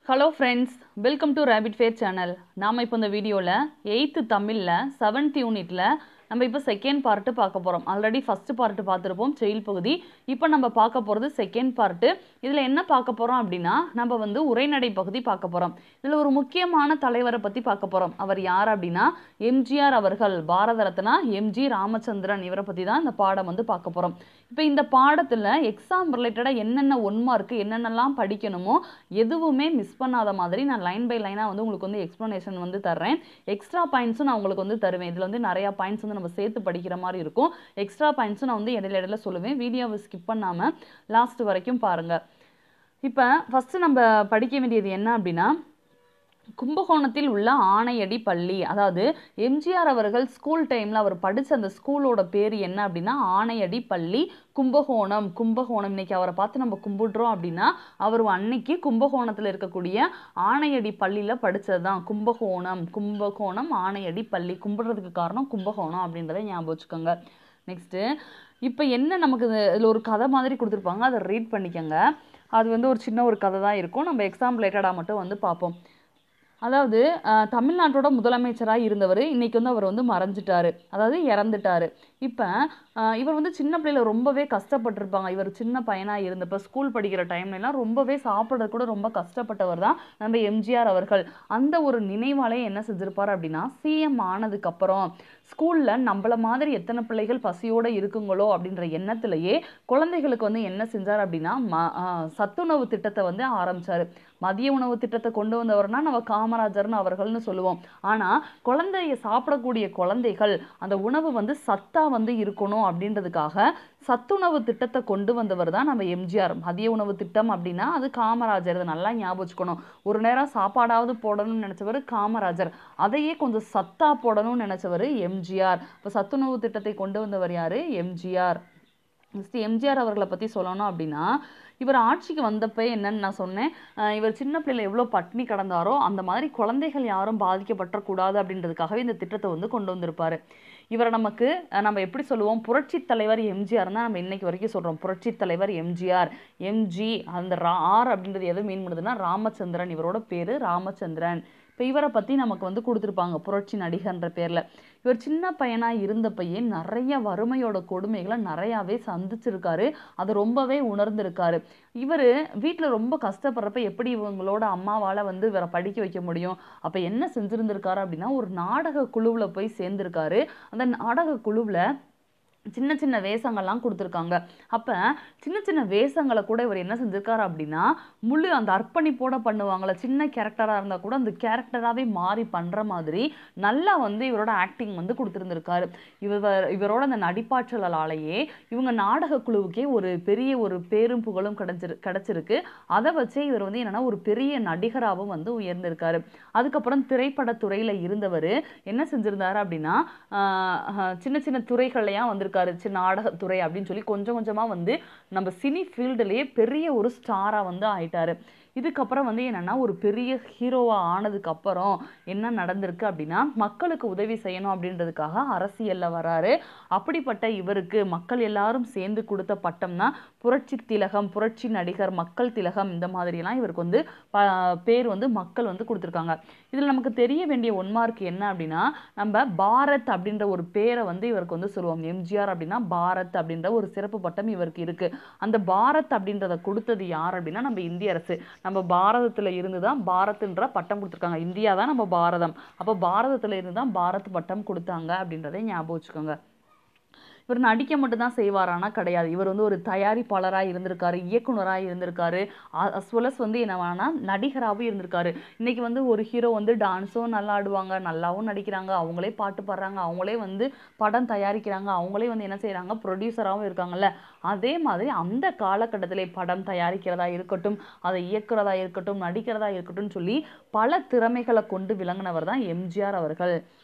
hello friends welcome to rapid fair channel நாம் இப்போ இந்த வீடியோவில் எயித்து தமிழில் செவன்த் யூனிட்டில் நம்ம இப்போ செகண்ட் பார்ட்டு பார்க்க போகிறோம் ஆல்ரெடி ஃபஸ்ட்டு பார்ட்டு பார்த்துருப்போம் செயல் பகுதி இப்போ நம்ம பார்க்க போகிறது செகண்ட் பார்ட்டு இதில் என்ன பார்க்க போகிறோம் அப்படின்னா நம்ம வந்து உரைநடை பகுதி பார்க்க போகிறோம் இதில் ஒரு முக்கியமான தலைவரை பற்றி பார்க்க போகிறோம் அவர் யார் அப்படின்னா எம்ஜிஆர் அவர்கள் பாரத ரத்னா எம்ஜி ராமச்சந்திரன் இவரை பற்றி தான் இந்த பாடம் வந்து பார்க்க போகிறோம் இப்போ இந்த பாடத்தில் எக்ஸாம் ரிலேட்டடாக என்னென்ன ஒன் மார்க்கு என்னென்னலாம் படிக்கணுமோ எதுவுமே மிஸ் பண்ணாத மாதிரி நான் லைன் பை லைனாக வந்து உங்களுக்கு வந்து எக்ஸ்ப்ளனேஷன் வந்து தர்றேன் எக்ஸ்ட்ரா பாயிண்ட்ஸும் நான் உங்களுக்கு வந்து தருவேன் இதில் வந்து நிறையா பாயிண்ட்ஸ் வந்து நம்ம சேர்த்து படிக்கிற மாதிரி இருக்கும் எக்ஸ்ட்ரா பாயிண்ட்ஸும் நான் வந்து இடையில இடையில சொல்லுவேன் வீடியோவை ஸ்கிப் பண்ணாமல் லாஸ்ட் வரைக்கும் பாருங்கள் இப்போ ஃபஸ்ட்டு நம்ம படிக்க வேண்டியது என்ன அப்படின்னா கும்பகோணத்தில் உள்ள ஆணையடி பள்ளி அதாவது எம்ஜிஆர் அவர்கள் ஸ்கூல் டைமில் அவர் படித்த அந்த ஸ்கூலோட பேர் என்ன அப்படின்னா ஆணையடி பள்ளி கும்பகோணம் கும்பகோணம் இன்னைக்கு அவரை பார்த்து நம்ம கும்பிடுறோம் அப்படின்னா அவர் அன்னைக்கு கும்பகோணத்தில் இருக்கக்கூடிய ஆணையடி பள்ளியில் படித்தது தான் கும்பகோணம் கும்பகோணம் ஆணையடி பள்ளி கும்பிடுறதுக்கு காரணம் கும்பகோணம் அப்படின்றத ஞாபகம் வச்சுக்கோங்க நெக்ஸ்ட்டு இப்போ என்ன நமக்கு இதில் ஒரு கதை மாதிரி கொடுத்துருப்பாங்க அதை ரீட் பண்ணிக்கோங்க அது வந்து ஒரு சின்ன ஒரு கதை தான் இருக்கும் நம்ம எக்ஸாம் ரிலேட்டடாக மட்டும் வந்து பார்ப்போம் அதாவது அஹ், தமிழ்நாட்டோட முதலமைச்சராக இருந்தவர் இன்னைக்கு வந்து அவர் வந்து மறைஞ்சிட்டாரு அதாவது இறந்துட்டாரு இப்போ இவர் வந்து சின்ன பிள்ளையில ரொம்பவே கஷ்டப்பட்டிருப்பாங்க இவர் சின்ன பையனாக இருந்தப்போ ஸ்கூல் படிக்கிற டைம்லலாம் ரொம்பவே சாப்பிட்றது கூட ரொம்ப கஷ்டப்பட்டவர் தான் நம்ம எம்ஜிஆர் அவர்கள் அந்த ஒரு நினைவாலே என்ன செஞ்சிருப்பார் அப்படின்னா சிஎம் ஆனதுக்கப்புறம் ஸ்கூலில் நம்மள மாதிரி எத்தனை பிள்ளைகள் பசியோடு இருக்குங்களோ அப்படின்ற எண்ணத்திலேயே குழந்தைகளுக்கு வந்து என்ன செஞ்சார் அப்படின்னா ம ஆஹ் சத்துணவு திட்டத்தை வந்து ஆரம்பிச்சாரு மதிய உணவு திட்டத்தை கொண்டு வந்தவர்னா நம்ம காமராஜர்னு அவர்கள்னு சொல்லுவோம் ஆனால் குழந்தைய சாப்பிடக்கூடிய குழந்தைகள் அந்த உணவு வந்து சத்தா வந்து இருக்கணும் அப்படின்றதுக்காக சத்துணவு திட்டத்தை கொண்டு வந்தவர் தான் நம்ம எம்ஜிஆர் மதிய உணவு திட்டம் அப்படின்னா அது காமராஜர் இதை நல்லா ஞாபகம் வச்சுக்கணும் ஒரு நேரம் சாப்பாடாவது போடணும்னு நினச்சவர் காமராஜர் அதையே கொஞ்சம் சத்தா போடணும்னு நினச்சவர் எம்ஜிஆர் இப்போ சத்துணவு திட்டத்தை கொண்டு வந்தவர் யாரு எம்ஜிஆர் நெக்ஸ்ட் எம்ஜிஆர் அவர்களை பற்றி சொல்லணும் அப்படின்னா இவர் ஆட்சிக்கு வந்தப்போ என்னன்னு நான் சொன்னேன் அஹ் இவர் சின்ன பிள்ளையில எவ்வளோ பட்னி கடந்தாரோ அந்த மாதிரி குழந்தைகள் யாரும் பாதிக்கப்பட்டக்கூடாது அப்படின்றதுக்காகவே இந்த திட்டத்தை வந்து கொண்டு வந்திருப்பாரு இவரை நமக்கு அஹ் நம்ம எப்படி சொல்லுவோம் புரட்சி தலைவர் எம்ஜிஆர் தான் நம்ம இன்னைக்கு வரைக்கும் சொல்கிறோம் புரட்சி தலைவர் எம்ஜிஆர் எம்ஜி அந்த ரா ஆர் அப்படின்றது எது மீன் பண்ணுதுன்னா ராமச்சந்திரன் இவரோட பேர் ராமச்சந்திரன் இப்போ இவரை பற்றி நமக்கு வந்து கொடுத்துருப்பாங்க புரட்சி நடிகர்ன்ற பேரில் இவர் சின்ன பையனாக இருந்தப்பயே நிறைய வறுமையோட கொடுமைகளை நிறையாவே சந்திச்சிருக்காரு அதை ரொம்பவே உணர்ந்திருக்காரு இவர் வீட்டில் ரொம்ப கஷ்டப்படுறப்ப எப்படி இவங்களோட அம்மாவால் வந்து இவரை படிக்க வைக்க முடியும் அப்போ என்ன செஞ்சுருந்துருக்காரு அப்படின்னா ஒரு நாடக குழுவில் போய் சேர்ந்திருக்காரு அந்த நாடக குழுவில் சின்ன சின்ன வேஷங்கள்லாம் கொடுத்துருக்காங்க அப்போ சின்ன சின்ன வேஷங்களை கூட இவர் என்ன செஞ்சிருக்காரு அப்படின்னா முழு அந்த அர்ப்பணிப்போட பண்ணுவாங்கள்ல சின்ன கேரக்டராக இருந்தால் கூட அந்த கேரக்டராகவே மாறி பண்ணுற மாதிரி நல்லா வந்து இவரோட ஆக்டிங் வந்து கொடுத்துருந்துருக்காரு இவர் இவரோட அந்த நடிப்பாற்றலாலேயே இவங்க நாடக குழுவுக்கே ஒரு பெரிய ஒரு பேரும் புகழும் கிடைச்சிரு கிடச்சிருக்கு அதை வச்சே இவர் வந்து என்னன்னா ஒரு பெரிய நடிகராகவும் வந்து உயர்ந்திருக்காரு அதுக்கப்புறம் திரைப்படத்துறையில் இருந்தவர் என்ன செஞ்சிருந்தாரு அப்படின்னா ஆஹ் ஆஹ் சின்ன சின்ன துறைகள்லையா வந்திருக்காரு சின்ன நாடகத்துறை அப்படின்னு சொல்லி கொஞ்சம் கொஞ்சமாக வந்து நம்ம சினி ஃபீல்டுலேயே பெரிய ஒரு ஸ்டாராக வந்து ஆயிட்டாரு இதுக்கப்புறம் வந்து என்னன்னா ஒரு பெரிய ஹீரோவாக ஆனதுக்கு அப்புறம் என்ன நடந்திருக்கு அப்படின்னா மக்களுக்கு உதவி செய்யணும் அப்படின்றதுக்காக அரசியலில் வராரு அப்படிப்பட்ட இவருக்கு மக்கள் எல்லாரும் சேர்ந்து கொடுத்த பட்டம் தான் புரட்சி திலகம் புரட்சி நடிகர் மக்கள் திலகம் இந்த மாதிரிலாம் இவருக்கு வந்து ப பேர் வந்து மக்கள் வந்து கொடுத்துருக்காங்க இதில் நமக்கு தெரிய வேண்டிய ஒன் மார்க் என்ன அப்படின்னா நம்ம பாரத் அப்படின்ற ஒரு பேரை வந்து இவருக்கு வந்து சொல்லுவோம் எம்ஜிஆர் அப்படின்னா பாரத் அப்படின்ற ஒரு சிறப்பு பட்டம் இவருக்கு இருக்கு அந்த பாரத் அப்படின்றத கொடுத்தது யார் அப்படின்னா நம்ம இந்திய அரசு நம்ம பாரதத்தில் இருந்து தான் பாரத்ன்ற பட்டம் கொடுத்துருக்காங்க இந்தியா தான் நம்ம பாரதம் அப்போ பாரதத்தில் இருந்து தான் பாரத் பட்டம் கொடுத்தாங்க அப்படின்றதை ஞாபகம் வச்சுக்கோங்க இவர் நடிக்க மட்டும்தான் செய்வாரானா கிடையாது இவர் வந்து ஒரு தயாரிப்பாளராக இருந்திருக்காரு இயக்குனராக இருந்திருக்காரு அஸ் வெல் அஸ் வந்து என்னவானா நடிகராகவும் இருந்திருக்காரு இன்னைக்கு வந்து ஒரு ஹீரோ வந்து டான்ஸும் நல்லா ஆடுவாங்க நல்லாவும் நடிக்கிறாங்க அவங்களே பாட்டு பாடுறாங்க அவங்களே வந்து படம் தயாரிக்கிறாங்க அவங்களே வந்து என்ன செய்கிறாங்க ப்ரொடியூசராகவும் இருக்காங்கல்ல அதே மாதிரி அந்த காலகட்டத்திலே படம் தயாரிக்கிறதா இருக்கட்டும் அதை இயக்குறதா இருக்கட்டும் நடிக்கிறதா இருக்கட்டும் சொல்லி பல திறமைகளை கொண்டு விளங்கினவர் தான் எம்ஜிஆர் அவர்கள்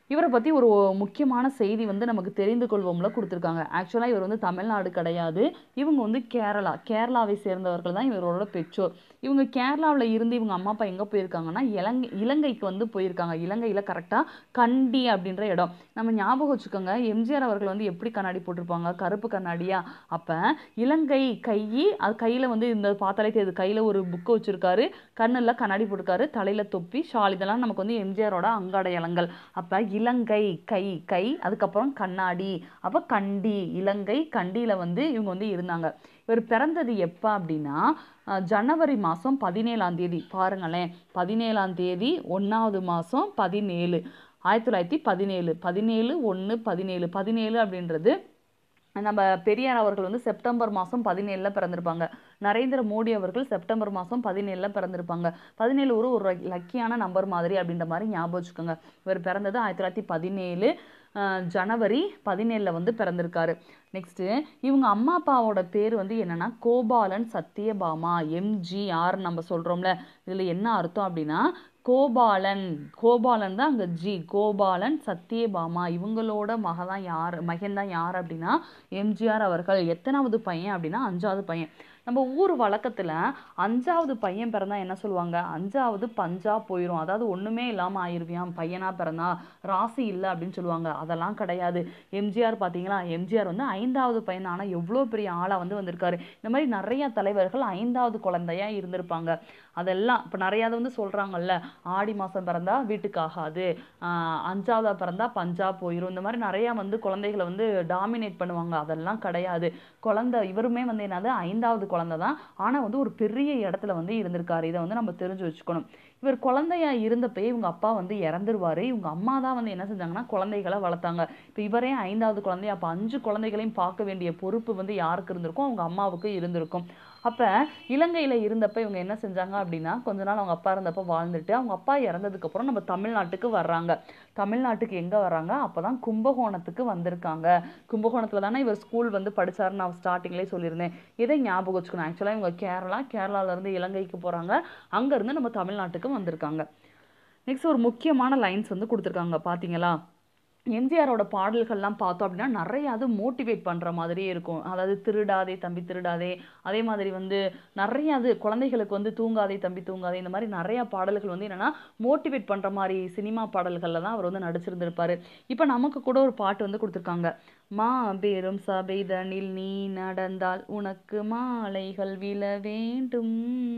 இவரை பற்றி ஒரு முக்கியமான செய்தி வந்து நமக்கு தெரிந்து கொள்வோம்ல கொடுத்துருக்காங்க ஆக்சுவலாக இவர் வந்து தமிழ்நாடு கிடையாது இவங்க வந்து கேரளா கேரளாவை சேர்ந்தவர்கள் தான் இவரோட பெற்றோர் இவங்க கேரளாவில் இருந்து இவங்க அம்மா அப்பா எங்கே போயிருக்காங்கன்னா இலங்கை இலங்கைக்கு வந்து போயிருக்காங்க இலங்கையில் கரெக்டாக கண்டி அப்படின்ற இடம் நம்ம ஞாபகம் வச்சுக்கோங்க எம்ஜிஆர் அவர்கள் வந்து எப்படி கண்ணாடி போட்டிருப்பாங்க கருப்பு கண்ணாடியா அப்போ இலங்கை கை அது கையில் வந்து இந்த பார்த்தாலே தெரியுது கையில் ஒரு புக்கு வச்சுருக்காரு கண்ணில் கண்ணாடி போட்டிருக்காரு தலையில் தொப்பி ஷால் இதெல்லாம் நமக்கு வந்து எம்ஜிஆரோட அங்காடையலங்கள் அப்போ இலங்கை கை கை அதுக்கப்புறம் கண்ணாடி அப்போ கண்டி இலங்கை கண்டியில் வந்து இவங்க வந்து இருந்தாங்க இவர் பிறந்தது எப்போ அப்படின்னா அஹ், ஜனவரி மாதம் பதினேழாம் தேதி பாருங்களேன் பதினேழாம் தேதி ஒன்றாவது மாதம் பதினேழு ஆயிரத்தி தொள்ளாயிரத்தி பதினேழு பதினேழு ஒன்று பதினேழு பதினேழு அப்படின்றது நம்ம பெரியார் அவர்கள் வந்து செப்டம்பர் மாதம் பதினேழில் பிறந்திருப்பாங்க நரேந்திர மோடி அவர்கள் செப்டம்பர் மாதம் பதினேழில் பிறந்திருப்பாங்க பதினேழு ஒரு ஒரு லக்கியான நம்பர் மாதிரி அப்படின்ற மாதிரி ஞாபகம் வச்சுக்கோங்க இவர் பிறந்தது ஆயிரத்தி தொள்ளாயிரத்தி பதினேழு அஹ், ஜனவரி பதினேழில் வந்து பிறந்திருக்காரு நெக்ஸ்ட்டு இவங்க அம்மா அப்பாவோட பேர் வந்து என்னன்னா கோபாலன் சத்யபாமா எம்ஜிஆர் நம்ம சொல்கிறோம்ல இதில் என்ன அர்த்தம் அப்படின்னா கோபாலன் கோபாலன் தான் அங்கே ஜி கோபாலன் சத்யபாமா இவங்களோட மக தான் யார் மகன் தான் யார் அப்படின்னா எம்ஜிஆர் அவர்கள் எத்தனாவது பையன் அப்படின்னா அஞ்சாவது பையன் நம்ம ஊர் வழக்கத்தில் அஞ்சாவது பையன் பிறந்தா என்ன சொல்லுவாங்க அஞ்சாவது பஞ்சா போயிடும் அதாவது ஒன்றுமே இல்லாமல் ஆயிருவியாம் பையனா பிறந்தா ராசி இல்லை அப்படின்னு சொல்லுவாங்க அதெல்லாம் கிடையாது எம்ஜிஆர் பார்த்தீங்களா எம்ஜிஆர் வந்து ஐந்தாவது பையன் ஆனால் எவ்வளோ பெரிய ஆளாக வந்து வந்திருக்காரு இந்த மாதிரி நிறைய தலைவர்கள் ஐந்தாவது குழந்தையா இருந்திருப்பாங்க அதெல்லாம் இப்போ நிறையா வந்து சொல்கிறாங்கல்ல ஆடி மாதம் பிறந்தா வீட்டுக்கு ஆகாது ஆஹ் அஞ்சாவதா பிறந்தா பஞ்சா போயிடும் இந்த மாதிரி நிறையா வந்து குழந்தைகளை வந்து டாமினேட் பண்ணுவாங்க அதெல்லாம் கிடையாது குழந்தை இவருமே வந்து என்னது ஐந்தாவது குழந்தை தான் ஆனால் வந்து ஒரு பெரிய இடத்துல வந்து இருந்திருக்காரு இதை வந்து நம்ம தெரிஞ்சு வச்சுக்கணும் இவர் குழந்தையா இருந்தப்பயே இவங்க அப்பா வந்து இறந்துருவாரு இவங்க அம்மா தான் வந்து என்ன செஞ்சாங்கன்னா குழந்தைகளை வளர்த்தாங்க இப்போ இவரே ஐந்தாவது குழந்தை அப்போ அஞ்சு குழந்தைகளையும் பார்க்க வேண்டிய பொறுப்பு வந்து யாருக்கு இருந்திருக்கும் அவங்க அம்மாவுக்கு இருந்திருக்கும் அப்போ இலங்கையில் இருந்தப்ப இவங்க என்ன செஞ்சாங்க அப்படின்னா கொஞ்ச நாள் அவங்க அப்பா இருந்தப்போ வாழ்ந்துட்டு அவங்க அப்பா இறந்ததுக்கப்புறம் நம்ம தமிழ்நாட்டுக்கு வர்றாங்க தமிழ்நாட்டுக்கு எங்கே வர்றாங்க அப்போ தான் கும்பகோணத்துக்கு வந்திருக்காங்க கும்பகோணத்தில் தானே இவர் ஸ்கூல் வந்து படிச்சாருன்னு நான் ஸ்டார்டிங்லேயே சொல்லியிருந்தேன் இதை ஞாபகம் வச்சுக்கணும் ஆக்சுவலாக இவங்க கேரளா கேரளாலேருந்து இலங்கைக்கு போகிறாங்க அங்கேருந்து நம்ம தமிழ்நாட்டுக்கு வந்திருக்காங்க நெக்ஸ்ட் ஒரு முக்கியமான லைன்ஸ் வந்து கொடுத்துருக்காங்க பார்த்தீங்களா எம்ஜிஆரோட பாடல்கள்லாம் பார்த்தோம் அப்படின்னா நிறைய அது மோட்டிவேட் பண்ணுற மாதிரியே இருக்கும் அதாவது திருடாதே தம்பி திருடாதே அதே மாதிரி வந்து நிறைய அது குழந்தைகளுக்கு வந்து தூங்காதே தம்பி தூங்காதே இந்த மாதிரி நிறைய பாடல்கள் வந்து என்னன்னா மோட்டிவேட் பண்ணுற மாதிரி சினிமா பாடல்களில் தான் அவர் வந்து நடிச்சிருந்திருப்பாரு இப்போ நமக்கு கூட ஒரு பாட்டு வந்து கொடுத்துருக்காங்க மாபெரும் சபைதனில் நீ நடந்தால் உனக்கு மாலைகள் விழ வேண்டும்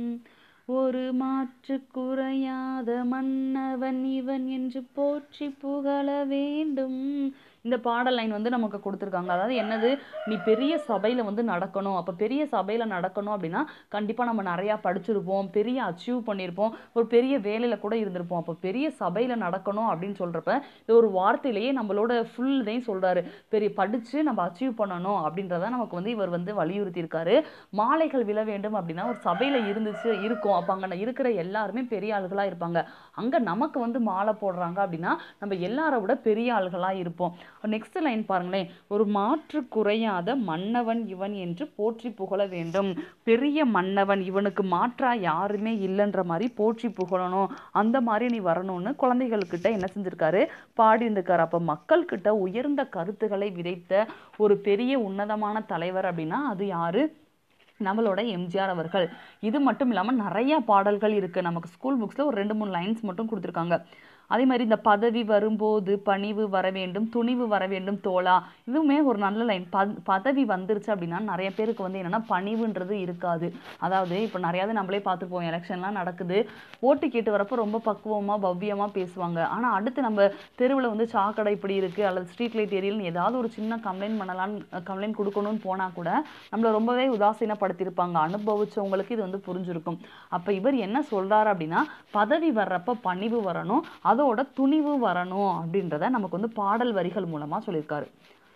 ஒரு மாற்று குறையாத மன்னவன் இவன் என்று போற்றி புகழ வேண்டும் இந்த பாடல் லைன் வந்து நமக்கு கொடுத்துருக்காங்க அதாவது என்னது நீ பெரிய சபையில் வந்து நடக்கணும் அப்போ பெரிய சபையில் நடக்கணும் அப்படின்னா கண்டிப்பாக நம்ம நிறையா படிச்சிருப்போம் பெரிய அச்சீவ் பண்ணியிருப்போம் ஒரு பெரிய வேலையில் கூட இருந்திருப்போம் அப்போ பெரிய சபையில் நடக்கணும் அப்படின்னு சொல்கிறப்ப இது ஒரு வார்த்தையிலேயே நம்மளோட ஃபுல் இதையும் சொல்கிறாரு பெரிய படித்து நம்ம அச்சீவ் பண்ணணும் அப்படின்றத நமக்கு வந்து இவர் வந்து வலியுறுத்தியிருக்காரு மாலைகள் விழ வேண்டும் அப்படின்னா ஒரு சபையில் இருந்துச்சு இருக்கும் அப்போ அங்கே இருக்கிற எல்லாருமே பெரிய ஆளுகளாக இருப்பாங்க அங்கே நமக்கு வந்து மாலை போடுறாங்க அப்படின்னா நம்ம எல்லாரை விட பெரிய ஆளுகளாக இருப்போம் நெக்ஸ்ட் லைன் பாருங்களேன் ஒரு மாற்று குறையாத மன்னவன் இவன் என்று போற்றி புகழ வேண்டும் பெரிய மன்னவன் இவனுக்கு மாற்றா யாருமே இல்லைன்ற மாதிரி போற்றி புகழணும் அந்த மாதிரி நீ வரணும்னு குழந்தைகள்கிட்ட என்ன செஞ்சிருக்காரு பாடி இருந்திருக்காரு அப்போ மக்கள்கிட்ட உயர்ந்த கருத்துக்களை விதைத்த ஒரு பெரிய உன்னதமான தலைவர் அப்படின்னா அது யாரு நம்மளோட எம்ஜிஆர் அவர்கள் இது மட்டும் இல்லாமல் நிறைய பாடல்கள் இருக்குது நமக்கு ஸ்கூல் புக்ஸில் ஒரு ரெண்டு மூணு லைன்ஸ் மட்டும் கொடுத்துருக்காங்க அதே மாதிரி இந்த பதவி வரும்போது பணிவு வர வேண்டும் துணிவு வர வேண்டும் தோழா இதுவுமே ஒரு நல்ல லைன் ப பதவி வந்துருச்சு அப்படின்னா நிறைய பேருக்கு வந்து என்னன்னா பணிவுன்றது இருக்காது அதாவது இப்போ நிறையாவது நம்மளே பார்த்துப்போம் எலெக்ஷன்லாம் நடக்குது ஓட்டு கேட்டு வரப்போ ரொம்ப பக்குவமாக பவ்யமாக பேசுவாங்க ஆனால் அடுத்து நம்ம தெருவில் வந்து சாக்கடை இப்படி இருக்குது அல்லது ஸ்ட்ரீட் லைட் ஏரியல்னு ஏதாவது ஒரு சின்ன கம்ப்ளைண்ட் பண்ணலான்னு கம்ப்ளைண்ட் கொடுக்கணும்னு போனால் கூட நம்மளை ரொம்பவே உதாசீனப்படுத்தியிருப்பாங்க அனுபவிச்சவங்களுக்கு இது வந்து புரிஞ்சிருக்கும் அப்போ இவர் என்ன சொல்றாரு அப்படின்னா பதவி வர்றப்ப பணிவு வரணும் அதோட துணிவு வரணும் அப்படின்றத நமக்கு வந்து பாடல் வரிகள் மூலமாக சொல்லியிருக்காரு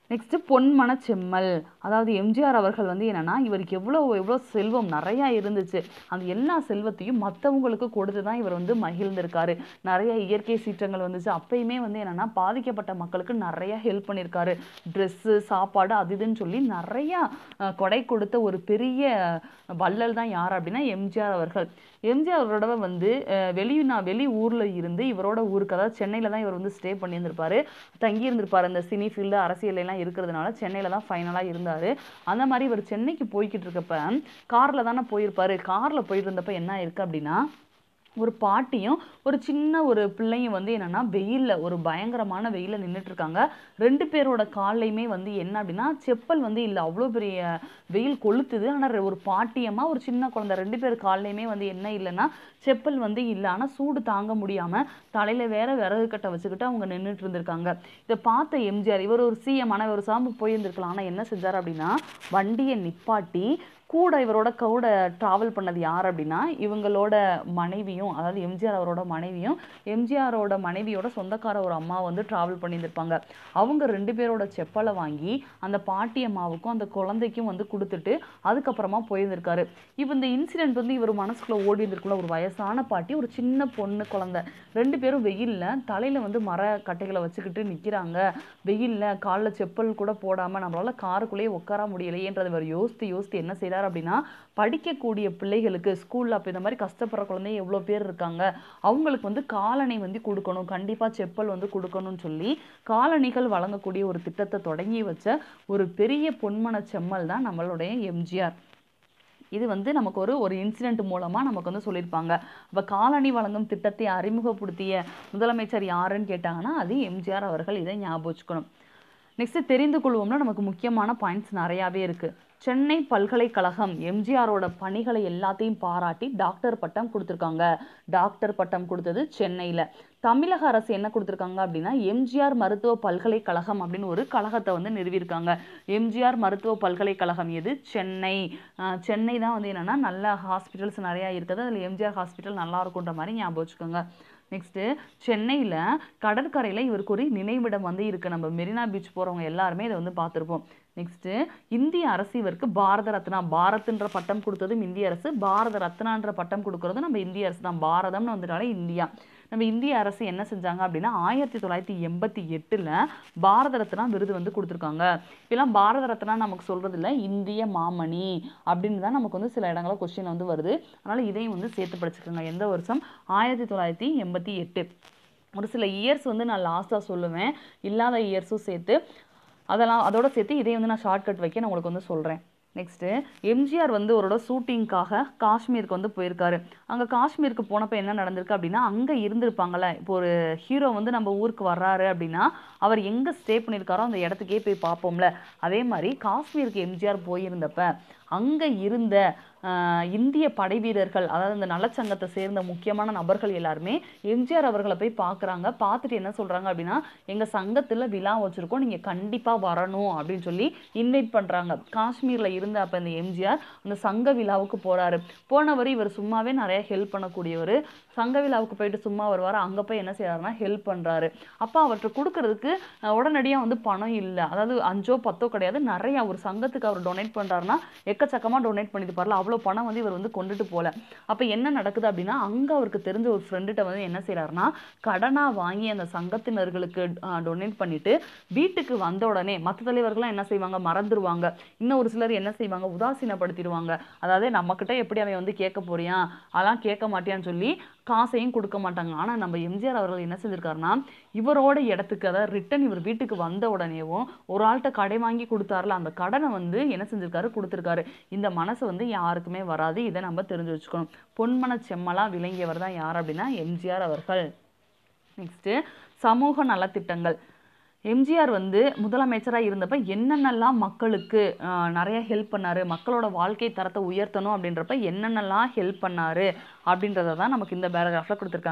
நெக்ஸ்ட்டு பொன்மன செம்மல் அதாவது எம்ஜிஆர் அவர்கள் வந்து என்னன்னா இவருக்கு எவ்வளோ எவ்வளோ செல்வம் நிறையா இருந்துச்சு அந்த எல்லா செல்வத்தையும் மற்றவங்களுக்கு கொடுத்து தான் இவர் வந்து மகிழ்ந்திருக்காரு நிறைய இயற்கை சீற்றங்கள் வந்துச்சு அப்பயுமே வந்து என்னன்னா பாதிக்கப்பட்ட மக்களுக்கு நிறைய ஹெல்ப் பண்ணியிருக்காரு ட்ரெஸ்ஸு சாப்பாடு அது இதுன்னு சொல்லி நிறையா அஹ், கொடை கொடுத்த ஒரு பெரிய வள்ளல் தான் யார் அப்படின்னா எம்ஜிஆர் அவர்கள் எம்ஜிஆர் அவரோட வந்து அஹ், வெளி நான் வெளி ஊரில் இருந்து இவரோட ஊருக்கு அதாவது சென்னையில் தான் இவர் வந்து ஸ்டே பண்ணியிருந்திருப்பாரு தங்கி இருந்திருப்பாரு அந்த சினி ஃபீல்டு அரசியல் எல்லாம் இருக்கிறதுனால சென்னையில் தான் ஃபைனலாக இருந்தார் அந்த மாதிரி இவர் சென்னைக்கு போய்கிட்டு இருக்கப்ப காரில் தானே போயிருப்பாரு காரில் போயிட்டு இருந்தப்ப என்ன ஆயிருக்கு அப்படின்னா ஒரு பாட்டியும் ஒரு சின்ன ஒரு பிள்ளையும் வந்து என்னன்னா வெயில்ல ஒரு பயங்கரமான வெயில்ல நின்றுட்டு இருக்காங்க ரெண்டு பேரோட கால்லையுமே வந்து என்ன அப்படின்னா செப்பல் வந்து இல்லை அவ்வளோ பெரிய வெயில் கொளுத்துது ஆனால் ஒரு பாட்டியம்மா ஒரு சின்ன குழந்தை ரெண்டு பேர் கால்லையுமே வந்து என்ன இல்லைன்னா செப்பல் வந்து இல்லை ஆனால் சூடு தாங்க முடியாம தலையில வேற விறகு கட்டை வச்சுக்கிட்டு அவங்க நின்றுட்டு இருந்திருக்காங்க இதை பார்த்த எம்ஜிஆர் இவர் ஒரு சிஎம் ஆனால் இவர் சாம்பு போயிருந்திருக்கலாம் ஆனால் என்ன செஞ்சார் அப்படின்னா வண்டியை நிப்பாட்டி கூட இவரோட கூட ட்ராவல் பண்ணது யார் அப்படின்னா இவங்களோட மனைவியும் அதாவது எம்ஜிஆர் அவரோட மனைவியும் எம்ஜிஆரோட மனைவியோட சொந்தக்கார ஒரு அம்மா வந்து ட்ராவல் பண்ணியிருந்திருப்பாங்க அவங்க ரெண்டு பேரோட செப்பலை வாங்கி அந்த பாட்டி அம்மாவுக்கும் அந்த குழந்தைக்கும் வந்து கொடுத்துட்டு அதுக்கப்புறமா போயிருந்திருக்காரு இப்போ இந்த இன்சிடென்ட் வந்து இவர் மனசுக்குள்ள ஓடி இருந்திருக்குள்ள ஒரு வயசான பாட்டி ஒரு சின்ன பொண்ணு குழந்தை ரெண்டு பேரும் வெயில்ல தலையில வந்து மர கட்டைகளை வச்சுக்கிட்டு நிக்கிறாங்க வெயில்ல கால்ல செப்பல் கூட போடாம நம்மளால காருக்குள்ளேயே உட்கார முடியலையேன்றதை இவர் யோசித்து யோசித்து என்ன செய்றார் அப்படின்னா படிக்கக்கூடிய பிள்ளைகளுக்கு ஸ்கூல்ல அப்போ இந்த மாதிரி கஷ்டப்படுற குழந்தைங்க எவ்வளோ பேர் இருக்காங்க அவங்களுக்கு வந்து காலணி வந்து கொடுக்கணும் கண்டிப்பா செப்பல் வந்து கொடுக்கணும்னு சொல்லி காலணிகள் வழங்கக்கூடிய ஒரு திட்டத்தை தொடங்கி வச்ச ஒரு பெரிய பொன்மன செம்மல் தான் நம்மளுடைய எம்ஜிஆர் இது வந்து நமக்கு ஒரு ஒரு இன்சிடென்ட் மூலமா நமக்கு வந்து சொல்லியிருப்பாங்க அப்ப காலணி வழங்கும் திட்டத்தை அறிமுகப்படுத்திய முதலமைச்சர் யாருன்னு கேட்டாங்கன்னா அது எம்ஜிஆர் அவர்கள் இதை ஞாபகம் வச்சுக்கணும் நெக்ஸ்ட் தெரிந்து கொள்வோம்னா நமக்கு முக்கியமான பாயிண்ட்ஸ் நிறையாவே இருக்கு சென்னை பல்கலைக்கழகம் எம்ஜிஆரோட பணிகளை எல்லாத்தையும் பாராட்டி டாக்டர் பட்டம் கொடுத்துருக்காங்க டாக்டர் பட்டம் கொடுத்தது சென்னையில தமிழக அரசு என்ன கொடுத்துருக்காங்க அப்படின்னா எம்ஜிஆர் மருத்துவ பல்கலைக்கழகம் அப்படின்னு ஒரு கழகத்தை வந்து நிறுவியிருக்காங்க எம்ஜிஆர் மருத்துவ பல்கலைக்கழகம் எது சென்னை ஆஹ் சென்னை தான் வந்து என்னன்னா நல்ல ஹாஸ்பிட்டல்ஸ் நிறையா இருக்குது அதில் எம்ஜிஆர் ஹாஸ்பிட்டல் நல்லா இருக்குன்ற மாதிரி ஞாபகம் வச்சுக்கோங்க நெக்ஸ்ட்டு சென்னையில் கடற்கரையில் இவருக்கு ஒரு நினைவிடம் வந்து இருக்குது நம்ம மெரினா பீச் போகிறவங்க எல்லாருமே இதை வந்து பார்த்துருப்போம் நெக்ஸ்ட்டு இந்திய அரசு இவருக்கு பாரத ரத்னா பாரத்ன்ற பட்டம் கொடுத்ததும் இந்திய அரசு பாரத ரத்னான்ற பட்டம் கொடுக்கறதும் நம்ம இந்திய அரசு தான் பாரதம்னு வந்துட்டாலே இந்தியா நம்ம இந்திய அரசு என்ன செஞ்சாங்க அப்படின்னா ஆயிரத்தி தொள்ளாயிரத்தி எண்பத்தி எட்டில் பாரத ரத்னா விருது வந்து கொடுத்துருக்காங்க இப்பெல்லாம் பாரத ரத்னா நமக்கு சொல்றது இல்ல இந்திய மாமணி அப்படின்னு தான் நமக்கு வந்து சில இடங்களில் கொஸ்டின் வந்து வருது அதனால இதையும் வந்து சேர்த்து படிச்சுக்கோங்க எந்த வருஷம் ஆயிரத்தி தொள்ளாயிரத்தி எண்பத்தி எட்டு ஒரு சில இயர்ஸ் வந்து நான் லாஸ்ட்டாக சொல்லுவேன் இல்லாத இயர்ஸும் சேர்த்து அதெல்லாம் அதோட சேர்த்து இதையும் வந்து நான் ஷார்ட்கட் வைக்க நான் உங்களுக்கு வந்து சொல்கிறேன் நெக்ஸ்ட்டு எம்ஜிஆர் வந்து அவரோட ஷூட்டிங்காக காஷ்மீருக்கு வந்து போயிருக்காரு அங்கே காஷ்மீருக்கு போனப்போ என்ன நடந்திருக்கு அப்படின்னா அங்கே இருந்திருப்பாங்கல்ல இப்போ ஒரு ஹீரோ வந்து நம்ம ஊருக்கு வர்றாரு அப்படின்னா அவர் எங்கே ஸ்டே பண்ணியிருக்காரோ அந்த இடத்துக்கே போய் பார்ப்போம்ல அதே மாதிரி காஷ்மீருக்கு எம்ஜிஆர் போயிருந்தப்ப அங்கே இருந்த ஆஹ், இந்திய படை வீரர்கள் அதாவது இந்த நலச்சங்கத்தை சேர்ந்த முக்கியமான நபர்கள் எல்லாருமே எம்ஜிஆர் அவர்களை போய் பார்க்குறாங்க பார்த்துட்டு என்ன சொல்கிறாங்க அப்படின்னா எங்கள் சங்கத்தில் விழா வச்சுருக்கோம் நீங்கள் கண்டிப்பாக வரணும் அப்படின்னு சொல்லி இன்வைட் பண்ணுறாங்க காஷ்மீரில் இருந்த அப்போ இந்த எம்ஜிஆர் அந்த சங்க விழாவுக்கு போகிறாரு போனவர் இவர் சும்மாவே நிறைய ஹெல்ப் பண்ணக்கூடியவர் சங்க விழாவுக்கு போயிட்டு சும்மா வருவார் அங்கே போய் என்ன செய்யறாருன்னா ஹெல்ப் பண்ணுறாரு அப்போ அவர்கிட்ட கொடுக்கறதுக்கு உடனடியாக வந்து பணம் இல்லை அதாவது அஞ்சோ பத்தோ கிடையாது நிறையா ஒரு சங்கத்துக்கு அவர் டொனேட் பண்ணுறாருன்னா எக்கச்சக்கமாக டொனேட் பண்ணியிருப்பார்ல அவ்வளோ பணம் வந்து இவர் வந்து கொண்டுட்டு போகல அப்போ என்ன நடக்குது அப்படின்னா அங்கே அவருக்கு தெரிஞ்ச ஒரு ஃப்ரெண்டுகிட்ட வந்து என்ன செய்கிறாருன்னா கடனாக வாங்கி அந்த சங்கத்தினர்களுக்கு டொனேட் பண்ணிட்டு வீட்டுக்கு வந்த உடனே மற்ற தலைவர்கள்லாம் என்ன செய்வாங்க மறந்துடுவாங்க இன்னும் ஒரு சிலர் என்ன செய்வாங்க உதாசீனப்படுத்திடுவாங்க அதாவது நம்மக்கிட்ட எப்படி அவன் வந்து கேட்க போறியா அதெல்லாம் கேட்க மாட்டியான்னு சொல்லி காசையும் கொடுக்க மாட்டாங்க ஆனால் நம்ம எம்ஜிஆர் அவர்கள் என்ன செஞ்சிருக்காருன்னா இவரோட இடத்துக்கு அதாவது ரிட்டன் இவர் வீட்டுக்கு வந்த உடனேவும் ஒரு ஆள்கிட்ட கடை வாங்கி கொடுத்தாருல அந்த கடனை வந்து என்ன செஞ்சிருக்காரு கொடுத்துருக்காரு இந்த மனசு வந்து யாருக்குமே வராது இதை நம்ம தெரிஞ்சு வச்சுக்கணும் பொன்மன செம்மலா விளங்கியவர் தான் யார் அப்படின்னா எம்ஜிஆர் அவர்கள் நெக்ஸ்ட்டு சமூக நலத்திட்டங்கள் எம்ஜிஆர் வந்து முதலமைச்சராக இருந்தப்ப என்னென்னலாம் மக்களுக்கு ஆஹ், நிறைய ஹெல்ப் பண்ணாரு மக்களோட வாழ்க்கை தரத்தை உயர்த்தணும் அப்படின்றப்ப என்னென்னலாம் ஹெல்ப் பண்ணாரு அப்படின்றத தான் நமக்கு இந்த பேராகிராஃபில் கொடுத்துருக்காங்க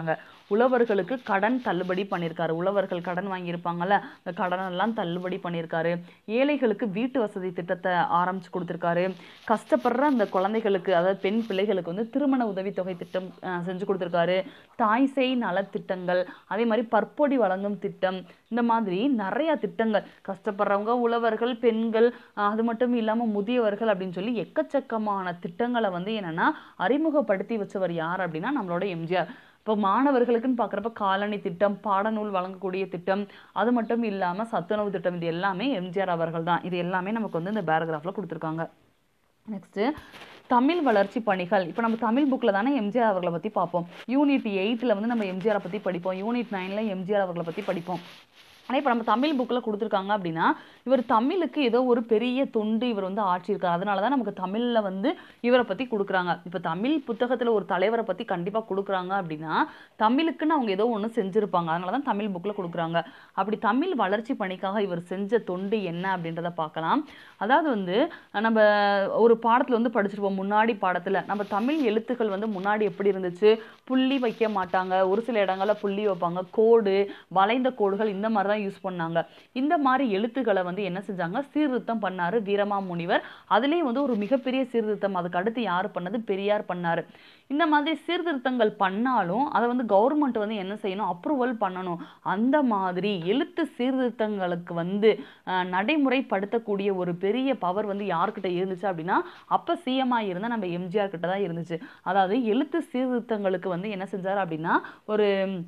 உழவர்களுக்கு கடன் தள்ளுபடி பண்ணியிருக்காரு உழவர்கள் கடன் வாங்கியிருப்பாங்கல்ல அந்த கடனெல்லாம் தள்ளுபடி பண்ணியிருக்காரு ஏழைகளுக்கு வீட்டு வசதி திட்டத்தை ஆரம்பிச்சு கொடுத்துருக்காரு கஷ்டப்படுற அந்த குழந்தைகளுக்கு அதாவது பெண் பிள்ளைகளுக்கு வந்து திருமண உதவித்தொகை திட்டம் அஹ், செஞ்சு கொடுத்துருக்காரு தாய் சேய் நலத்திட்டங்கள் அதே மாதிரி பற்பொடி வழங்கும் திட்டம் இந்த மாதிரி நிறைய திட்டங்கள் கஷ்டப்படுறவங்க உழவர்கள் பெண்கள் அஹ், அது மட்டும் இல்லாம முதியவர்கள் அப்படின்னு சொல்லி எக்கச்சக்கமான திட்டங்களை வந்து என்னன்னா அறிமுகப்படுத்தி வச்சவர் யார் அப்படின்னா நம்மளோட எம்ஜிஆர் இப்போ மாணவர்களுக்குன்னு பார்க்குறப்ப காலனி திட்டம் பாடநூல் வழங்கக்கூடிய திட்டம் அது மட்டும் இல்லாமல் சத்துணவு திட்டம் இது எல்லாமே எம்ஜிஆர் அவர்கள் தான் இது எல்லாமே நமக்கு வந்து இந்த பேராகிராஃபில் கொடுத்துருக்காங்க நெக்ஸ்ட்டு தமிழ் வளர்ச்சி பணிகள் இப்போ நம்ம தமிழ் புக்கில் தானே எம்ஜிஆர் அவர்களை பற்றி பார்ப்போம் யூனிட் எயிட்டில் வந்து நம்ம எம்ஜிஆரை பற்றி படிப்போம் யூனிட் நைனில் எம்ஜிஆர் அவர்களை பற்றி படிப்போம் ஆனால் இப்போ நம்ம தமிழ் புக்கில் கொடுத்துருக்காங்க அப்படின்னா இவர் தமிழுக்கு ஏதோ ஒரு பெரிய தொண்டு இவர் வந்து ஆற்றியிருக்கார் அதனால தான் நமக்கு தமிழில் வந்து இவரை பற்றி கொடுக்குறாங்க இப்போ தமிழ் புத்தகத்தில் ஒரு தலைவரை பற்றி கண்டிப்பாக கொடுக்குறாங்க அப்படின்னா தமிழுக்குன்னு அவங்க ஏதோ ஒன்று செஞ்சுருப்பாங்க அதனால தான் தமிழ் புக்கில் கொடுக்குறாங்க அப்படி தமிழ் வளர்ச்சி பணிக்காக இவர் செஞ்ச தொண்டு என்ன அப்படின்றத பார்க்கலாம் அதாவது வந்து நம்ம ஒரு பாடத்தில் வந்து படிச்சிருப்போம் முன்னாடி பாடத்தில் நம்ம தமிழ் எழுத்துக்கள் வந்து முன்னாடி எப்படி இருந்துச்சு புள்ளி வைக்க மாட்டாங்க ஒரு சில இடங்களில் புள்ளி வைப்பாங்க கோடு வளைந்த கோடுகள் இந்த மாதிரி தான் யூஸ் பண்ணாங்க இந்த மாதிரி எழுத்துக்களை வந்து என்ன செஞ்சாங்க சீர்திருத்தம் பண்ணாரு வீரமாமுனிவர் அதுலேயும் வந்து ஒரு மிகப்பெரிய சீர்திருத்தம் அதுக்கு அடுத்து யார் பண்ணது பெரியார் பண்ணாரு இந்த மாதிரி சீர்திருத்தங்கள் பண்ணாலும் அதை வந்து கவர்மெண்ட் வந்து என்ன செய்யணும் அப்ரூவல் பண்ணணும் அந்த மாதிரி எழுத்து சீர்திருத்தங்களுக்கு வந்து அஹ், நடைமுறைப்படுத்தக்கூடிய ஒரு பெரிய பவர் வந்து யார்கிட்ட இருந்துச்சு அப்படின்னா அப்போ சிஎம்ஆ இருந்த நம்ம எம்ஜிஆர் கிட்ட தான் இருந்துச்சு அதாவது எழுத்து சீர்திருத்தங்களுக்கு வந்து என்ன செஞ்சார் அப்படின்னா ஒரு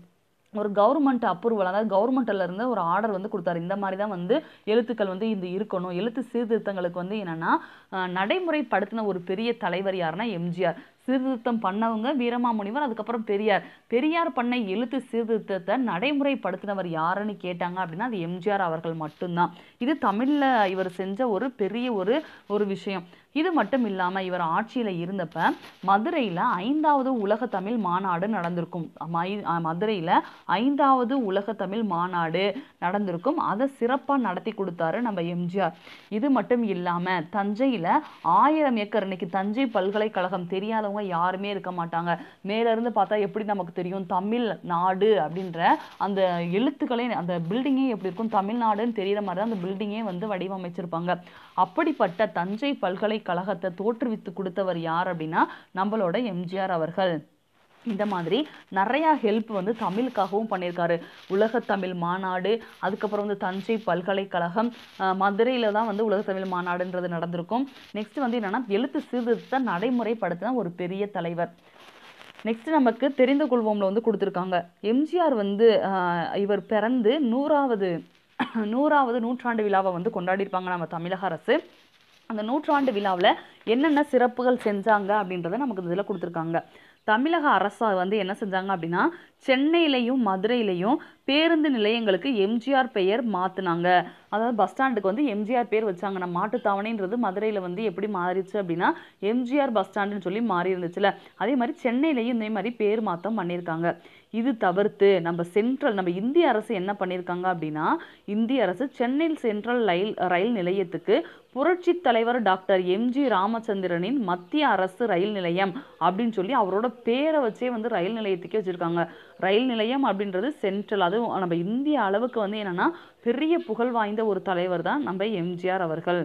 ஒரு கவர்மெண்ட் அப்ரூவல் அதாவது கவர்மெண்ட்ல இருந்து ஒரு ஆர்டர் வந்து கொடுத்தாரு இந்த மாதிரி தான் வந்து எழுத்துக்கள் வந்து இது இருக்கணும் எழுத்து சீர்திருத்தங்களுக்கு வந்து என்னன்னா அஹ், நடைமுறைப்படுத்தின ஒரு பெரிய தலைவர் யாருன்னா எம்ஜிஆர் சீர்திருத்தம் பண்ணவங்க வீரமாமுனிவர் அதுக்கப்புறம் பெரியார் பெரியார் பண்ண எழுத்து சீர்திருத்தத்தை நடைமுறைப்படுத்தினவர் யாருன்னு கேட்டாங்க அப்படின்னா அது எம்ஜிஆர் அவர்கள் மட்டும்தான் இது தமிழ்ல இவர் செஞ்ச ஒரு பெரிய ஒரு ஒரு விஷயம் இது மட்டும் இல்லாம இவர் ஆட்சியில இருந்தப்ப மதுரையில ஐந்தாவது உலக தமிழ் மாநாடு நடந்திருக்கும் மை- அஹ் மதுரையில ஐந்தாவது உலக தமிழ் மாநாடு நடந்திருக்கும் அதை சிறப்பா நடத்தி கொடுத்தாரு நம்ம எம்ஜிஆர் இது மட்டும் இல்லாம தஞ்சையில ஆயிரம் ஏக்கர் இன்னைக்கு தஞ்சை பல்கலைக்கழகம் தெரியாதவங்க யாருமே இருக்க மாட்டாங்க மேல இருந்து பார்த்தா எப்படி நமக்கு தெரியும் தமிழ் நாடு அப்படின்ற அந்த எழுத்துக்களே அந்த பில்டிங்கே எப்படி இருக்கும் தமிழ்நாடுன்னு தெரியிற மாதிரி தான் அந்த பில்டிங்கே வந்து வடிவமைச்சிருப்பாங்க அப்படிப்பட்ட தஞ்சை பல்கலைக்கழகத்தை தோற்றுவித்து கொடுத்தவர் யார் அப்படின்னா நம்மளோட எம்ஜிஆர் அவர்கள் இந்த மாதிரி நிறையா ஹெல்ப் வந்து தமிழுக்காகவும் பண்ணியிருக்காரு உலகத் தமிழ் மாநாடு அதுக்கப்புறம் வந்து தஞ்சை பல்கலைக்கழகம் மதுரையில் தான் வந்து உலகத் தமிழ் மாநாடுன்றது நடந்திருக்கும் நெக்ஸ்ட் வந்து என்னன்னா எழுத்து சீர்திருத்தத்தை நடைமுறைப்படுத்தின ஒரு பெரிய தலைவர் நெக்ஸ்ட் நமக்கு தெரிந்து கொள்வோம்ல வந்து கொடுத்துருக்காங்க எம்ஜிஆர் வந்து ஆஹ், இவர் பிறந்து நூறாவது நூறாவது நூற்றாண்டு விழாவை வந்து கொண்டாடியிருப்பாங்க நம்ம தமிழக அரசு அந்த நூற்றாண்டு விழாவில் என்னென்ன சிறப்புகள் செஞ்சாங்க அப்படின்றத நமக்கு இதில் கொடுத்துருக்காங்க தமிழக அரசு வந்து என்ன செஞ்சாங்க அப்படின்னா சென்னையிலையும் மதுரையிலையும் பேருந்து நிலையங்களுக்கு எம்ஜிஆர் பெயர் மாத்துனாங்க அதாவது பஸ் ஸ்டாண்டுக்கு வந்து எம்ஜிஆர் பேர் வச்சாங்க நம்ம மாட்டுத்தாவணின்றது மதுரையில் வந்து எப்படி மாறிச்சு அப்படின்னா எம்ஜிஆர் பஸ் ஸ்டாண்டுன்னு சொல்லி மாறி இருந்துச்சுல அதே மாதிரி சென்னையிலையும் இதே மாதிரி பேர் மாற்றம் பண்ணியிருக்காங்க இது தவிர்த்து நம்ம சென்ட்ரல் நம்ம இந்திய அரசு என்ன பண்ணியிருக்காங்க அப்படின்னா இந்திய அரசு சென்னை சென்ட்ரல் ரயில் ரயில் நிலையத்துக்கு புரட்சி தலைவர் டாக்டர் எம்ஜி ராமச்சந்திரனின் மத்திய அரசு ரயில் நிலையம் அப்படின்னு சொல்லி அவரோட பேரை வச்சே வந்து ரயில் நிலையத்துக்கே வச்சிருக்காங்க ரயில் நிலையம் அப்படின்றது சென்ட்ரல் அதுவும் நம்ம இந்திய அளவுக்கு வந்து என்னன்னா பெரிய புகழ் வாய்ந்த ஒரு தலைவர் தான் நம்ம எம்ஜிஆர் அவர்கள்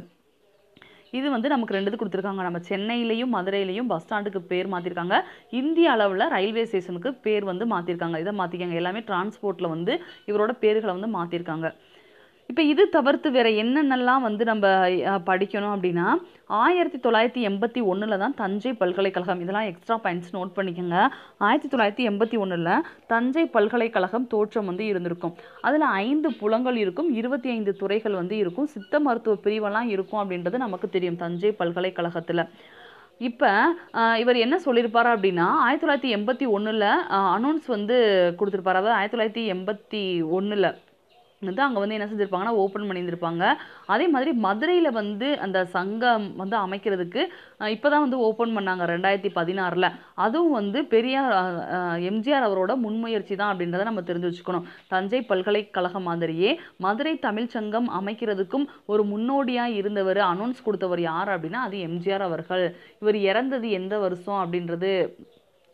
இது வந்து நமக்கு ரெண்டு இது கொடுத்துருக்காங்க நம்ம சென்னையிலையும் மதுரையிலையும் பஸ் ஸ்டாண்டுக்கு பேர் மாற்றிருக்காங்க இந்திய அளவில் ரயில்வே ஸ்டேஷனுக்கு பேர் வந்து மாற்றிருக்காங்க இதை மாற்றிக்காங்க எல்லாமே டிரான்ஸ்போர்ட்டில் வந்து இவரோட பேர்களை வந்து மாற்றிருக்காங்க இப்போ இது தவிர்த்து வேற என்னென்னலாம் வந்து நம்ம அஹ், படிக்கணும் அப்படின்னா ஆயிரத்தி தொள்ளாயிரத்தி எண்பத்தி ஒன்றில் தான் தஞ்சை பல்கலைக்கழகம் இதெல்லாம் எக்ஸ்ட்ரா பாயிண்ட்ஸ் நோட் பண்ணிக்கோங்க ஆயிரத்தி தொள்ளாயிரத்தி எண்பத்தி ஒன்றில் தஞ்சை பல்கலைக்கழகம் தோற்றம் வந்து இருந்திருக்கும் அதில் ஐந்து புலங்கள் இருக்கும் இருபத்தி ஐந்து துறைகள் வந்து இருக்கும் சித்த மருத்துவ பிரிவெல்லாம் இருக்கும் அப்படின்றது நமக்கு தெரியும் தஞ்சை பல்கலைக்கழகத்தில் இப்போ இவர் என்ன சொல்லியிருப்பாரு அப்படின்னா ஆயிரத்தி தொள்ளாயிரத்தி எண்பத்தி ஒன்றில் அனௌன்ஸ் வந்து கொடுத்துருப்பாரு அதாவது ஆயிரத்தி தொள்ளாயிரத்தி எண்பத்தி ஒன்றில் வந்து அங்கே வந்து என்ன செஞ்சுருப்பாங்கன்னா ஓப்பன் பண்ணியிருந்திருப்பாங்க அதே மாதிரி மதுரையில் வந்து அந்த சங்கம் வந்து அமைக்கிறதுக்கு இப்போ தான் வந்து ஓப்பன் பண்ணாங்க ரெண்டாயிரத்தி பதினாறில் அதுவும் வந்து பெரியார் அஹ், அஹ், எம்ஜிஆர் அவரோட முன்முயற்சி தான் அப்படின்றத நம்ம தெரிஞ்சு வச்சுக்கணும் தஞ்சை பல்கலைக்கழகம் மாதிரியே மதுரை தமிழ்ச் சங்கம் அமைக்கிறதுக்கும் ஒரு முன்னோடியாக இருந்தவர் அனௌன்ஸ் கொடுத்தவர் யார் அப்படின்னா அது எம்ஜிஆர் அவர்கள் இவர் இறந்தது எந்த வருஷம் அப்படின்றது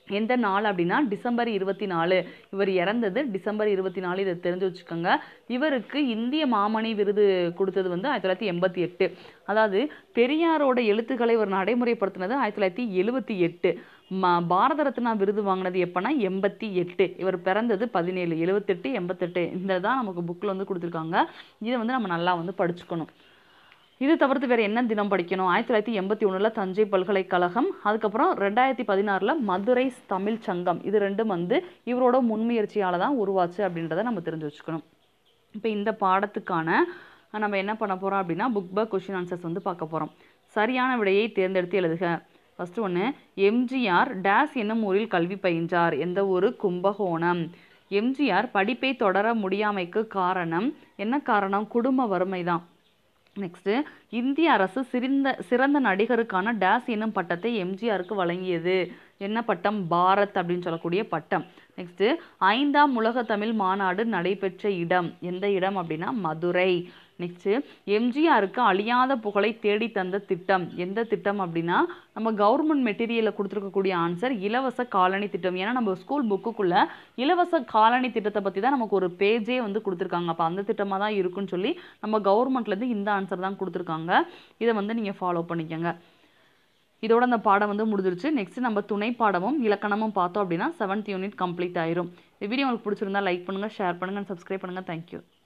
எந்த நாள் அப்படின்னா டிசம்பர் இருபத்தி நாலு இவர் இறந்தது டிசம்பர் இருபத்தி நாலு இதை தெரிஞ்சு வச்சுக்கோங்க இவருக்கு இந்திய மாமணி விருது கொடுத்தது வந்து ஆயிரத்தி தொள்ளாயிரத்தி எண்பத்தி எட்டு அதாவது பெரியாரோட எழுத்துக்களை இவர் நடைமுறைப்படுத்தினது ஆயிரத்தி தொள்ளாயிரத்தி எழுபத்தி எட்டு ம பாரத ரத்னா விருது வாங்கினது எப்போனா எண்பத்தி எட்டு இவர் பிறந்தது பதினேழு எழுபத்தெட்டு எண்பத்தெட்டு இந்த தான் நமக்கு புக்கில் வந்து கொடுத்துருக்காங்க இதை வந்து நம்ம நல்லா வந்து படிச்சுக்கணும் இது தவிர்த்து வேறு என்ன தினம் படிக்கணும் ஆயிரத்தி தொள்ளாயிரத்தி எண்பத்தி ஒன்றில் தஞ்சை பல்கலைக்கழகம் அதுக்கப்புறம் ரெண்டாயிரத்தி பதினாறில் மதுரை தமிழ் சங்கம் இது ரெண்டும் வந்து இவரோட முன்முயற்சியால் தான் உருவாச்சு அப்படின்றத நம்ம தெரிஞ்சு வச்சுக்கணும் இப்போ இந்த பாடத்துக்கான நம்ம என்ன பண்ண போகிறோம் அப்படின்னா புக் பக் கொஷின் ஆன்சர்ஸ் வந்து பார்க்க போகிறோம் சரியான விடையை தேர்ந்தெடுத்து எழுதுக ஃபஸ்ட்டு ஒன்று எம்ஜிஆர் டேஸ் என்னும் ஊரில் கல்வி பயின்றார் எந்த ஊர் கும்பகோணம் எம்ஜிஆர் படிப்பை தொடர முடியாமைக்கு காரணம் என்ன காரணம் குடும்ப வறுமை தான் நெக்ஸ்ட்டு இந்திய அரசு சிறந்த சிறந்த நடிகருக்கான டேஸ் என்னும் பட்டத்தை எம்ஜிஆருக்கு வழங்கியது என்ன பட்டம் பாரத் அப்படின்னு சொல்லக்கூடிய பட்டம் நெக்ஸ்ட்டு ஐந்தாம் உலக தமிழ் மாநாடு நடைபெற்ற இடம் எந்த இடம் அப்படின்னா மதுரை நெக்ஸ்ட்டு எம்ஜிஆருக்கு அழியாத புகழை தேடி தந்த திட்டம் எந்த திட்டம் அப்படின்னா நம்ம கவர்மெண்ட் மெட்டீரியலில் கொடுத்துருக்கக்கூடிய ஆன்சர் இலவச காலனி திட்டம் ஏன்னா நம்ம ஸ்கூல் புக்குக்குள்ளே இலவச காலனி திட்டத்தை பற்றி தான் நமக்கு ஒரு பேஜே வந்து கொடுத்துருக்காங்க அப்போ அந்த திட்டமாக தான் இருக்குன்னு சொல்லி நம்ம கவர்மெண்ட்லேருந்து இந்த ஆன்சர் தான் கொடுத்துருக்காங்க இதை வந்து நீங்கள் ஃபாலோ பண்ணிக்கோங்க இதோட அந்த பாடம் வந்து முடிஞ்சிருச்சு நெக்ஸ்ட் நம்ம துணை பாடமும் இலக்கணமும் பார்த்தோம் அப்படின்னா செவன்த் யூனிட் கம்ப்ளீட் ஆயிரும் இந்த வீடியோ உங்களுக்கு பிடிச்சிருந்தா லைக் பண்ணுங்கள் ஷேர் பண்ணுங்கள் சப்ஸ்கிரைப் பண்ணுங்கள் தேங்க்யூ